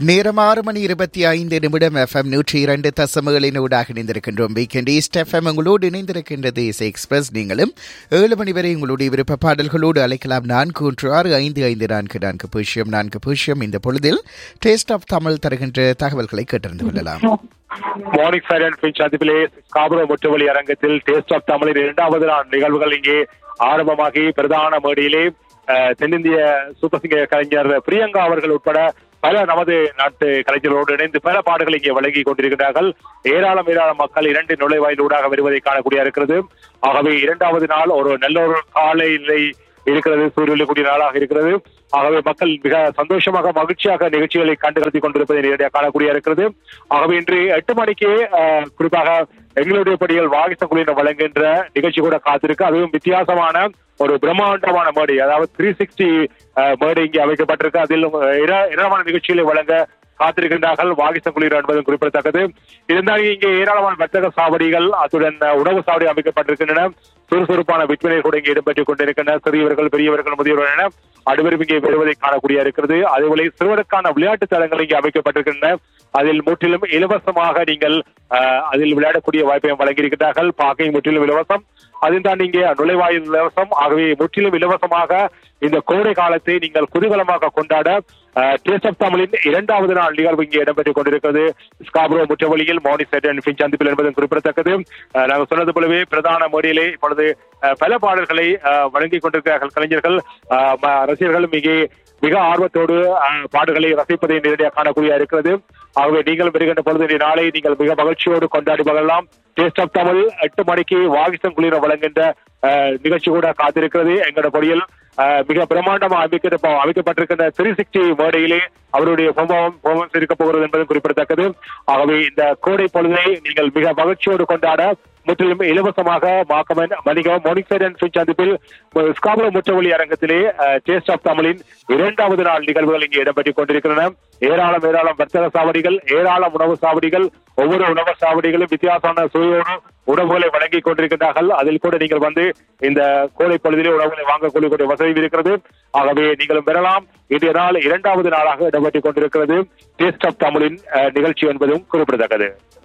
நேரம் ஆறு மணி இருபத்தி ஐந்து நிமிடம் எஃப்எம் நூற்றி இரண்டு தசமகளினூடாக இணைந்திருக்கின்றோம் வீக்கெண்ட் ஈஸ்ட் எஃப்எம் உங்களோடு இணைந்திருக்கின்றது இசை எக்ஸ்பிரஸ் நீங்களும் ஏழு மணி வரை உங்களுடைய விருப்ப பாடல்களோடு அழைக்கலாம் நான்கு ஒன்று ஆறு ஐந்து ஐந்து நான்கு நான்கு பூஜ்ஜியம் நான்கு பூஜ்ஜியம் இந்த பொழுதில் டேஸ்ட் ஆஃப் தமிழ் தருகின்ற தகவல்களை கேட்டறிந்து கொள்ளலாம் மார்னிங் ஃபயர் அண்ட் பின் சந்திப்பிலே காபுரோ முற்றுவலி அரங்கத்தில் டேஸ்ட் ஆஃப் தமிழின் இரண்டாவது நாள் நிகழ்வுகள் இங்கே ஆரம்பமாகி பிரதான மேடையிலே அஹ், தென்னிந்திய சூப்பர் சிங்கர் கலைஞர் பிரியங்கா அவர்கள் உட்பட பல நமது நாட்டு கலைஞர்களோடு இணைந்து பல பாடுகளை இங்கே வழங்கி கொண்டிருக்கிறார்கள் ஏராளம் ஏராளம் மக்கள் இரண்டு நுழைவாயிலூடாக வருவதை காணக்கூடிய இருக்கிறது ஆகவே இரண்டாவது நாள் ஒரு நல்ல ஒரு காலையிலை இருக்கிறது சூரியொலி கூடிய நாளாக இருக்கிறது ஆகவே மக்கள் மிக சந்தோஷமாக மகிழ்ச்சியாக நிகழ்ச்சிகளை கண்டுகளித்து கொண்டிருப்பதை நேரடியாக காணக்கூடிய இருக்கிறது ஆகவே இன்று எட்டு மணிக்கு அஹ், குறிப்பாக எங்களுடைய படிகள் வாகிச குழுவினர் வழங்குகின்ற நிகழ்ச்சி கூட காத்திருக்கு அதுவும் வித்தியாசமான ஒரு பிரம்மாண்டமான மேடை அதாவது த்ரீ சிக்ஸ்டி மேடை இங்கே அமைக்கப்பட்டிருக்கு அதில் அஹ், ஏரா- ஏராளமான நிகழ்ச்சிகளை வழங்க காத்திருக்கின்றார்கள் வாகிசம் குளிர் என்பதும் குறிப்பிடத்தக்கது இருந்தாலும் இங்கே ஏராளமான வர்த்தக சாவடிகள் அத்துடன் அஹ், உணவு சாவடி அமைக்கப்பட்டிருக்கின்றன சுறுசுறுப்பான விற்பனை கூட இங்கே இடம்பெற்றுக் கொண்டிருக்கின்றன சிறியவர்கள் பெரியவர்கள் முதியவர்கள் என அனைவரும் இங்கே வருவதை காணக்கூடிய இருக்கிறது அதேபோல சிறுவருக்கான விளையாட்டு தளங்கள் இங்கே அமைக்கப்பட்டிருக்கின்றன அதில் முற்றிலும் இலவசமாக நீங்கள் அஹ், அதில் விளையாடக்கூடிய வாய்ப்பையும் வழங்கியிருக்கிறார்கள் பாக்கை முற்றிலும் இலவசம் அதில் தான் இங்கே நுழைவாயில் இலவசம் ஆகவே முற்றிலும் இலவசமாக இந்த கோடை காலத்தை நீங்கள் குதூகலமாக கொண்டாட டேஸ்ட் ஆஃப் தமிழின் இரண்டாவது நாள் நிகழ்வு இங்கே இடம்பெற்றுக் கொண்டிருக்கிறது ஸ்காப்ரோ முற்றவழியில் மோனி செட் அண்ட் பின் சந்திப்பில் என்பதும் குறிப்பிடத்தக்கது அஹ், நாங்கள் சொன்னது போலவே பிரதான மோடியிலே இப்பொழுது அஹ், பல பாடல்களை அஹ், வழங்கிக் கொண்டிருக்கிறார்கள் கலைஞர்கள் அஹ், ம- ரசிகர்கள் மிக மிக ஆர்வத்தோடு அஹ், பாடல்களை ரசிப்பதை நேரடியாக காணக்கூடிய இருக்கிறது ஆகவே நீங்கள் வருகின்ற பொழுது இன்றைய நாளை நீங்கள் மிக மகிழ்ச்சியோடு கொண்டாடி மகிழலாம் டேஸ்ட் ஆஃப் தமிழ் எட்டு மணிக்கு வாகிசம் குளிர வழங்குகின்ற அஹ், நிகழ்ச்சி கூட காத்திருக்கிறது எங்களோட பொடியில் அஹ், மிக பிரம்மாண்டமா அமைக்க அமைக்கப்பட்டிருக்கின்ற த்ரீ சிக்ஸ்டி மேடையிலே அவருடைய பெர்ஃபார்மன்ஸ் இருக்க போகிறது என்பதும் குறிப்பிடத்தக்கது ஆகவே இந்த கோடை பொழுதை நீங்கள் மிக மகிழ்ச்சியோடு கொண்டாட முற்றிலும் இலவசமாக மாக்கமன் மணிகம் மோனிசைட் அண்ட் சுவிச் சந்திப்பில் ஸ்காபுலோ முற்றவழி அரங்கத்திலே டேஸ்ட் ஆஃப் தமிழின் இரண்டாவது நாள் நிகழ்வுகள் இங்கே இடம்பெற்றுக் கொண்டிருக்கின்றன ஏராளம் ஏராளம் வர்த்தக சாவடிகள் ஏராளம் உணவு சாவடிகள் ஒவ்வொரு உணவு சாவடிகளும் வித்தியாசமான சுவையோடு உணவுகளை வழங்கிக் கொண்டிருக்கின்றார்கள் அதில் கூட நீங்கள் வந்து இந்த கோடை பொழுதிலே உணவுகளை வாங்கக்கூடிய வசதி இருக்கிறது ஆகவே நீங்களும் பெறலாம் இன்றைய நாள் இரண்டாவது நாளாக இடம்பெற்றுக் கொண்டிருக்கிறது டேஸ்ட் ஆஃப் தமிழின் அஹ், நிகழ்ச்சி என்பதும் குறிப்பிடத்தக்கது